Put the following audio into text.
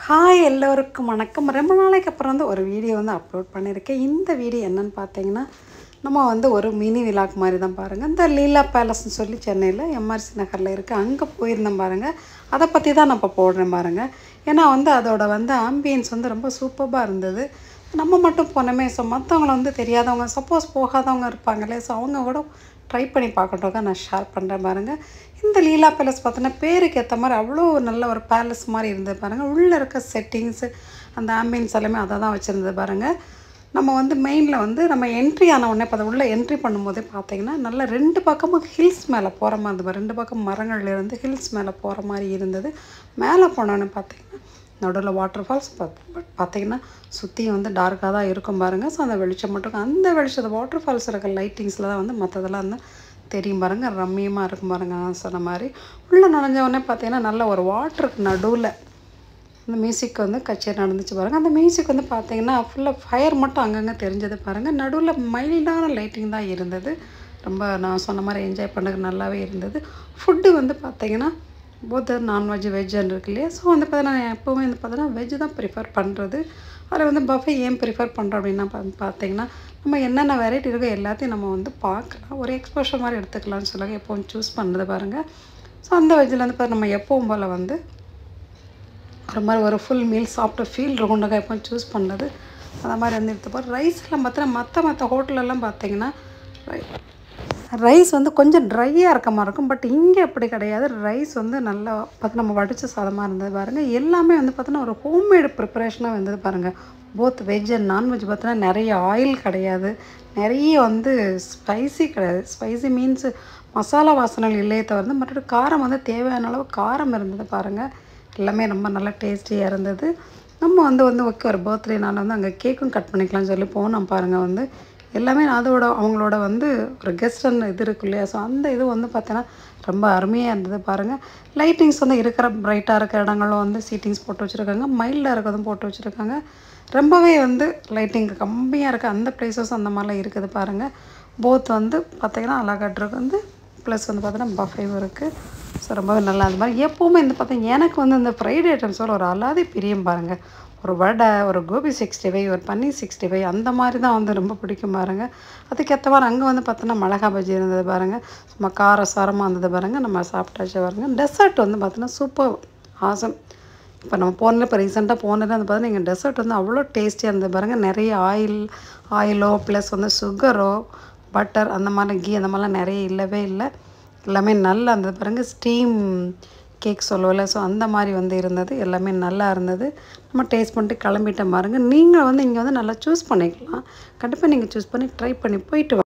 Hi எல்லோருக்கும் வணக்கம் ரொம்ப நாளைக்கு அப்புறம் வந்து ஒரு வீடியோ வந்து அப்லோட் பண்ணியிருக்கேன் இந்த வீடியோ என்னன்னு பார்த்தீங்கன்னா நம்ம வந்து ஒரு மினி விலாக் மாதிரி தான் பாருங்கள் இந்த லீலா பேலஸ்னு சொல்லி சென்னையில் எம்ஆர்சி நகரில் இருக்குது அங்கே போயிருந்தேன் பாருங்கள் அதை பற்றி தான் நான் இப்போ போடுறேன் பாருங்கள் ஏன்னா வந்து அதோட வந்து ஆம்பியன்ஸ் வந்து ரொம்ப சூப்பராக இருந்தது நம்ம மட்டும் போனோமே ஸோ மற்றவங்கள வந்து தெரியாதவங்க சப்போஸ் போகாதவங்க இருப்பாங்களே ஸோ அவங்க கூட ட்ரை பண்ணி பார்க்கட்டும் நான் ஷேர் பண்ணுறேன் பாருங்கள் இந்த லீலா பேலஸ் பார்த்தோன்னா பேருக்கு ஏற்ற மாதிரி அவ்வளோ நல்ல ஒரு பேலஸ் மாதிரி இருந்தது பாருங்கள் உள்ளே இருக்க செட்டிங்ஸு அந்த ஆம்பியன்ஸ் எல்லாமே அதை தான் வச்சுருந்தது பாருங்கள் நம்ம வந்து மெயினில் வந்து நம்ம என்ட்ரி ஆன உடனே இப்போ உள்ளே என்ட்ரி பண்ணும்போதே பார்த்தீங்கன்னா நல்லா ரெண்டு பக்கமும் ஹில்ஸ் மேலே போகிற மாதிரி இருந்தது ரெண்டு பக்கம் மரங்கள்ல இருந்து ஹில்ஸ் மேலே போகிற மாதிரி இருந்தது மேலே போனோன்னே பார்த்தீங்கன்னா நடுவில் வாட்டர் ஃபால்ஸ் பட் பார்த்தீங்கன்னா சுற்றியும் வந்து டார்க்காக தான் இருக்கும் பாருங்கள் ஸோ அந்த வெளிச்சம் மட்டும் இருக்கும். அந்த வெளிச்சத்தை வாட்டர் ஃபால்ஸ் இருக்க லைட்டிங்ஸில் தான் வந்து மற்றதெல்லாம் வந்து தெரியும் பாருங்கள் ரம்மியமாக இருக்கும் பாருங்கள் நான் சொன்ன மாதிரி உள்ளே நுழைஞ்ச உடனே பார்த்தீங்கன்னா நல்ல ஒரு வாட்டருக்கு நடுவில் அந்த மியூசிக் வந்து கச்சேரி நடந்துச்சு பாருங்கள் அந்த மியூசிக் வந்து பார்த்தீங்கன்னா ஃபுல்லாக ஃபயர் மட்டும் அங்கங்கே தெரிஞ்சது பாருங்கள் நடுவில் மைல்டான லைட்டிங் தான் இருந்தது ரொம்ப நான் சொன்ன மாதிரி என்ஜாய் பண்ணதுக்கு நல்லாவே இருந்தது ஃபுட்டு வந்து பார்த்தீங்கன்னா போத் நான்வெஜ் வெஜ்ஜுன்னு இருக்கு இல்லையா ஸோ வந்து பார்த்தீங்கன்னா நான் எப்போவுமே வந்து பார்த்தீங்கன்னா வெஜ்ஜு தான் ப்ரிஃபர் பண்ணுறது அதில் வந்து பஃபே ஏன் ப்ரிஃபர் பண்ணுறோம் அப்படின்னா பா- பார்த்தீங்கன்னா நம்ம என்னென்ன வெரைட்டி இருக்கோ எல்லாத்தையும் நம்ம வந்து பார்க்கலாம் ஒரு எக்ஸ்போஷர் மாதிரி எடுத்துக்கலாம்னு சொல்லுவாங்க எப்போவும் சூஸ் பண்ணுறது பாருங்கள் ஸோ அந்த வெஜ்ஜில் வந்து பாரு நம்ம எப்பவும் போல் வந்து ஒரு மாதிரி ஒரு ஃபுல் மீல் சாப்பிட்ட ஃபீல் இருக்கும்னு எப்போ சூஸ் பண்ணது அந்த மாதிரி வந்து எடுத்துப்போம் ரைஸ்லாம் பார்த்தீங்கன்னா மற்ற மற்ற ஹோட்டலெல்லாம் பார்த்தீங்கன்னா ரைஸ் வந்து கொஞ்சம் ட்ரையாக இருக்க மாதிரி இருக்கும் பட் இங்கே அப்படி கிடையாது ரைஸ் வந்து நல்லா பார்த்து நம்ம வடித்த சாதமாக இருந்தது பாருங்கள் எல்லாமே வந்து பார்த்தோன்னா ஒரு ஹோம்மேடு ப்ரிப்பரேஷனாக இருந்தது பாருங்கள் போத் வெஜ் அண்ட் நான்வெஜ் பார்த்தோன்னா நிறைய ஆயில் கிடையாது நிறைய வந்து ஸ்பைசி கிடையாது ஸ்பைசி மீன்ஸ் மசாலா வாசனைகள் இல்லையே தவிர மற்றொரு காரம் வந்து தேவையான அளவு காரம் இருந்தது பாருங்கள் எல்லாமே ரொம்ப நல்லா டேஸ்டியாக இருந்தது நம்ம வந்து வந்து ஓகே ஒரு பர்த்டேனால வந்து அங்கே கேக்கும் கட் பண்ணிக்கலாம்னு சொல்லி போனோம் பாருங்கள் வந்து எல்லாமே அதோட அவங்களோட வந்து ஒரு கெஸ்டன் இது இருக்கு இல்லையா ஸோ அந்த இது வந்து பார்த்தீங்கன்னா ரொம்ப அருமையாக இருந்தது பாருங்கள் லைட்டிங்ஸ் வந்து இருக்கிற பிரைட்டாக இருக்கிற இடங்களும் வந்து சீட்டிங்ஸ் போட்டு வச்சுருக்காங்க மைல்டாக இருக்கிறதும் போட்டு வச்சுருக்காங்க ரொம்பவே வந்து லைட்டிங் கம்மியாக இருக்க அந்த பிளேசஸ் அந்த மாதிரிலாம் இருக்குது பாருங்கள் போத் வந்து பார்த்தீங்கன்னா அழகாட்ருக்கு வந்து ப்ளஸ் வந்து பார்த்தீங்கன்னா பஃபேவும் இருக்குது ஸோ ரொம்பவே நல்லா அந்த மாதிரி எப்போவுமே வந்து பார்த்தீங்கன்னா எனக்கு வந்து இந்த ஃப்ரைட் ஐட்டம்ஸோட ஒரு அலாதி பிரியம் பாருங்கள் ஒரு வடை ஒரு கோபி சிக்ஸ்டி ஃபைவ் ஒரு பன்னீர் சிக்ஸ்டி ஃபைவ் அந்த மாதிரி தான் வந்து ரொம்ப பிடிக்கும் பாருங்கள் அதுக்கேற்ற மாதிரி அங்கே வந்து பார்த்தோன்னா மிளகா பஜ்ஜி இருந்தது பாருங்கள் சும்மா கார சாரமாக இருந்தது பாருங்கள் நம்ம சாப்பிட்டாச்சு பாருங்கள் டெசர்ட் வந்து பார்த்தோன்னா சூப்பர் ஆசம் இப்போ நம்ம போனதில் இப்போ ரீசெண்டாக போனதில் வந்து பார்த்தீங்கன்னா எங்கள் டெசர்ட் வந்து அவ்வளோ டேஸ்டியாக இருந்தது பாருங்கள் நிறைய ஆயில் ஆயிலோ ப்ளஸ் வந்து சுகரோ பட்டர் அந்த மாதிரி கீ அந்த மாதிரிலாம் நிறைய இல்லவே இல்லை எல்லாமே நல்லா இருந்தது பாருங்கள் ஸ்டீம் கேக் சொல்லுவோம்ல ஸோ அந்த மாதிரி வந்து இருந்தது எல்லாமே நல்லா இருந்தது நம்ம டேஸ்ட் பண்ணிட்டு கிளம்பிட்டேன் பாருங்கள் நீங்கள் வந்து இங்கே வந்து நல்லா சூஸ் பண்ணிக்கலாம் கண்டிப்பாக நீங்கள் சூஸ் பண்ணி ட்ரை பண்ணி போயிட்டு வாங்க